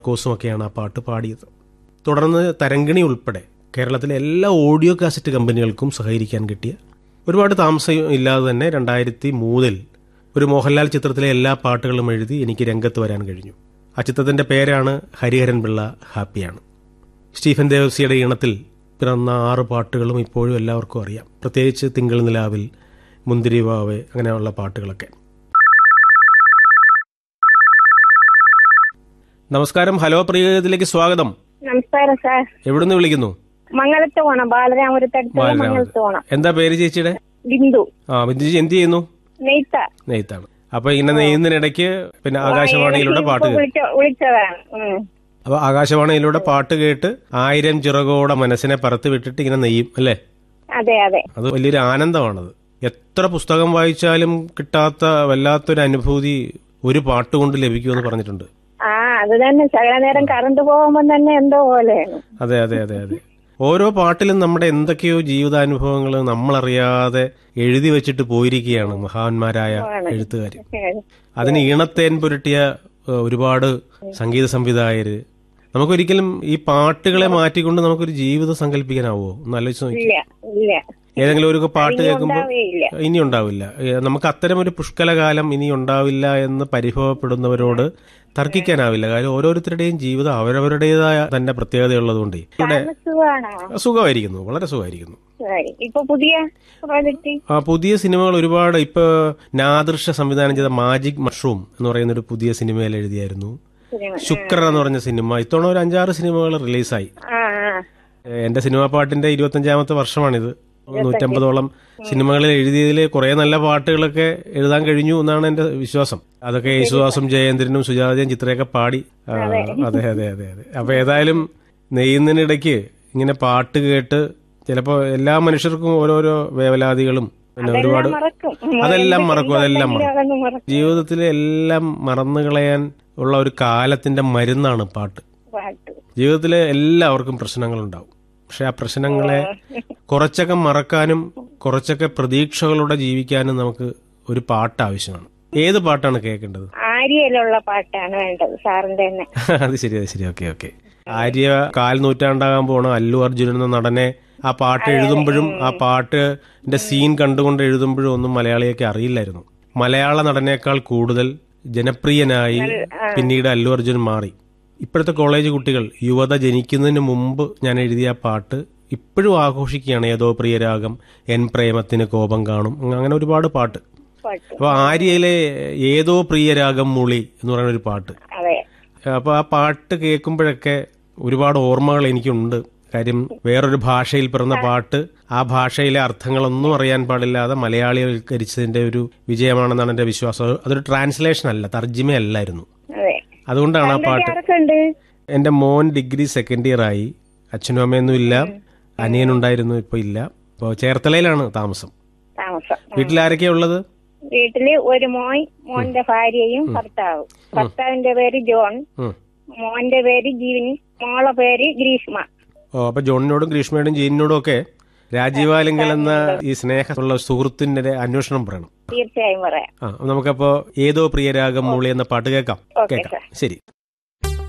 കോസുമൊക്കെയാണ് ആ പാട്ട് പാടിയത് തുടർന്ന് തരങ്കിണി ഉൾപ്പെടെ കേരളത്തിലെ എല്ലാ ഓഡിയോ കാസറ്റ് കമ്പനികൾക്കും സഹകരിക്കാൻ കിട്ടിയ ഒരുപാട് താമസം ഇല്ലാതെ തന്നെ രണ്ടായിരത്തി മൂന്നിൽ ഒരു മോഹൻലാൽ ചിത്രത്തിലെ എല്ലാ പാട്ടുകളും എഴുതി എനിക്ക് രംഗത്ത് വരാൻ കഴിഞ്ഞു ആ ചിത്രത്തിന്റെ പേരാണ് ഹരിഹരൻ പിള്ള ഹാപ്പിയാണ് സ്റ്റീഫൻ ദേവസിയുടെ ഈണത്തിൽ പിറന്ന ആറ് പാട്ടുകളും ഇപ്പോഴും എല്ലാവർക്കും അറിയാം പ്രത്യേകിച്ച് തിങ്കൾ നിലാവിൽ മുന്തിരി വാവെ അങ്ങനെയുള്ള പാട്ടുകളൊക്കെ നമസ്കാരം ഹലോ പ്രിയതിലേക്ക് സ്വാഗതം നമസ്കാരം സാർ എവിടുന്ന് വിളിക്കുന്നു മംഗലത്ത് പോണം ബാലരാമപുരത്തടുത്തുള്ള മംഗലത്ത് പോണം എന്താ പേര് ചേച്ചിയുടെ ബിന്ദു ആ ബിന്ദുജി എന്ത് ചെയ്യുന്നു നെയ്ത്ത നെയ്ത്താണ് അപ്പൊ ഇങ്ങനെ നെയ്യുന്നതിനിടയ്ക്ക് പിന്നെ ആകാശവാണിയിലൂടെ പാട്ട് കേട്ടു വിളിച്ച വിളിച്ചതാണ് ഉം. അപ്പൊ ആകാശവാണിയിലൂടെ പാട്ട് കേട്ട് ആയിരം ചിറകോടെ മനസ്സിനെ പറത്ത് വിട്ടിട്ട് ഇങ്ങനെ നെയ്യും അല്ലേ അതെ അതെ അത് വലിയൊരു ആനന്ദമാണത് എത്ര പുസ്തകം വായിച്ചാലും കിട്ടാത്ത വല്ലാത്തൊരു അനുഭൂതി ഒരു പാട്ട് കൊണ്ട് ലഭിക്കുമെന്ന് പറഞ്ഞിട്ടുണ്ട് ആ അത് തന്നെ സകല നേരം കറണ്ട് പോകുമ്പോ തന്നെ എന്തോ പോലെയാണ് അതെ അതെ അതെ അതെ ഓരോ പാട്ടിലും നമ്മുടെ എന്തൊക്കെയോ ജീവിതാനുഭവങ്ങൾ നമ്മളറിയാതെ എഴുതി വെച്ചിട്ട് പോയിരിക്കുകയാണ് മഹാന്മാരായ എഴുത്തുകാർ അതിന് ഈണത്തേൻ പുരട്ടിയ ഏഹ്, ഒരുപാട് സംഗീത സംവിധായകര് നമുക്കൊരിക്കലും ഈ പാട്ടുകളെ മാറ്റിക്കൊണ്ട് നമുക്കൊരു ജീവിതം സങ്കല്പിക്കാനാവോ ഒന്ന് ആലോചിച്ച് നോക്കി ഇല്ല ഇല്ല ഏതെങ്കിലും ഒരു പാട്ട് കേൾക്കുമ്പോൾ ഉണ്ടാവുകയില്ല ഇനി ഉണ്ടാവില്ല ഏ, നമുക്ക് അത്തരം ഒരു പുഷ്കലകാലം ഇനി ഉണ്ടാവില്ല എന്ന് പരിഭവപ്പെടുന്നവരോട് തർക്കിക്കാനാവില്ല കാര്യം ഓരോരുത്തരുടെയും ജീവിതം അവരവരുടേതായ തന്നെ പ്രത്യേകതയുള്ളതുകൊണ്ട് ഇവിടെ സുഖമാണോ സുഖമായിരിക്കുന്നു വളരെ സുഖമായിരിക്കുന്നു ശരി ഇപ്പൊ പുതിയ പ്രോജക്റ്റ് ആ പുതിയ സിനിമകൾ ഒരുപാട് ഇപ്പൊ നാദൃശ സംവിധാനം ചെയ്ത മാജിക് മഷ്റൂം എന്ന് പറയുന്ന ഒരു പുതിയ സിനിമയിൽ എഴുതിയായിരുന്നു സിനിമ ശുക്രൻ എന്ന് പറഞ്ഞ സിനിമ ഇത്തവണ ഒരു അഞ്ചാറ് സിനിമകൾ റിലീസായി ആ ആ ഏ, എന്റെ സിനിമാ പാട്ടിന്റെ ഇരുപത്തഞ്ചാമത്തെ വർഷമാണിത് നൂറ്റമ്പതോളം സിനിമകളിൽ എഴുതിയതിൽ കുറെ നല്ല പാട്ടുകളൊക്കെ എഴുതാൻ കഴിഞ്ഞു എന്നാണ് എന്റെ വിശ്വാസം അതൊക്കെ യേശുദാസും ജയേന്ദ്രനും സുജാതയും ചിത്രയൊക്കെ പാടി ആ, അതെ അതെ അതെ അതെ അപ്പൊ ഏതായാലും നെയ്യുന്നതിനിടയ്ക്ക് ഇങ്ങനെ പാട്ട് കേട്ട് ചിലപ്പോ എല്ലാ മനുഷ്യർക്കും ഓരോരോ വേവലാതികളും പിന്നെ ഒരുപാട് മറക്കും അതെല്ലാം മറക്കും അതെല്ലാം മറക്കും അതൊന്നും മറക്കും ജീവിതത്തിലെ എല്ലാം മറന്നു കളയാൻ ഉള്ള ഒരു കാലത്തിന്റെ മരുന്നാണ് പാട്ട് പാട്ട് ജീവിതത്തിലെ എല്ലാവർക്കും പ്രശ്നങ്ങളുണ്ടാവും പക്ഷെ ആ പ്രശ്നങ്ങളെ കുറച്ചൊക്കെ മറക്കാനും കുറച്ചൊക്കെ പ്രതീക്ഷകളോടെ ജീവിക്കാനും നമുക്ക് ഒരു പാട്ട് ആവശ്യമാണ് ഏത് പാട്ടാണ് കേൾക്കേണ്ടത് ആര്യയിലുള്ള പാട്ടാണ് വേണ്ടത് സാറിന്റെ തന്നെ അത് ശരി അത് ശരി ഓക്കെ ഓക്കെ ആര്യ കാൽ നൂറ്റാണ്ടാകാൻ പോണ അല്ലു അർജുനൻ എന്ന നടനെ ആ പാട്ട് എഴുതുമ്പോഴും ആ പാട്ടിന്റെ സീൻ കണ്ടുകൊണ്ട് എഴുതുമ്പോഴും ഒന്നും മലയാളിയൊക്കെ അറിയില്ലായിരുന്നു മലയാള നടനേക്കാൾ കൂടുതൽ ജനപ്രിയനായി പിന്നീട് അല്ലു അർജുൻ മാറി ഇപ്പോഴത്തെ കോളേജ് കുട്ടികൾ യുവത ജനിക്കുന്നതിന് മുമ്പ് ഞാൻ എഴുതിയ ആ പാട്ട് ഇപ്പോഴും ആഘോഷിക്കുകയാണ് ഏതോ പ്രിയരാഗം എൻ പ്രേമത്തിന് കോപം കാണും അങ്ങനെ ഒരുപാട് പാട്ട് പാട്ട് അപ്പോൾ ആര്യയിലെ ഏതോ പ്രിയരാഗം മുളി എന്ന് പറയുന്ന ഒരു പാട്ട് അതെ അപ്പോൾ ആ പാട്ട് കേൾക്കുമ്പോഴൊക്കെ ഒരുപാട് ഓർമ്മകൾ എനിക്കുണ്ട് കാര്യം വേറൊരു ഭാഷയിൽ പിറന്ന പാട്ട് ആ ഭാഷയിലെ അർത്ഥങ്ങളൊന്നും അറിയാൻ പാടില്ലാതെ മലയാളിവൽക്കരിച്ചതിന്റെ ഒരു വിജയമാണെന്നാണ് എന്റെ വിശ്വാസം അത് അതൊരു ട്രാൻസ്ലേഷൻ അല്ല തർജ്ജിമയല്ലായിരുന്നു അതെ അതുകൊണ്ടാണ് ആ പാട്ട് ആരൊക്കെ ഉണ്ട് എന്റെ മോൻ ഡിഗ്രി സെക്കൻഡ് ഇയർ ആയി അച്ഛനും അമ്മയൊന്നും ഇല്ല അനിയനുണ്ടായിരുന്നു ഇപ്പൊ ഇല്ല ഇപ്പോൾ ചേർത്തലയിലാണ് താമസം താമസം വീട്ടിലാരൊക്കെയാ ഉള്ളത് വീട്ടില് ഒരു മോൻ മോന്റെ ഭാര്യയും ഭർത്താവും ഭർത്താവിന്റെ പേര് ജോൺ ഉം. മോന്റെ പേര് ജീവനി മോളെ പേര് ഗ്രീഷ്മ ഓ അപ്പൊ ജോണിനോടും ഗ്രീഷ്മയോടും ജീനിനോടും ഒക്കെ രാജീവാലിംഗൽ എന്ന ഈ സ്നേഹമുള്ള സുഹൃത്തിന്റെ അന്വേഷണം പറയണം തീർച്ചയായും പറയാം ആ നമുക്കപ്പോ ഏതോ പ്രിയരാഗം മൂളി എന്ന പാട്ട് കേൾക്കാം ഓക്കെ കേൾക്കാം ശരി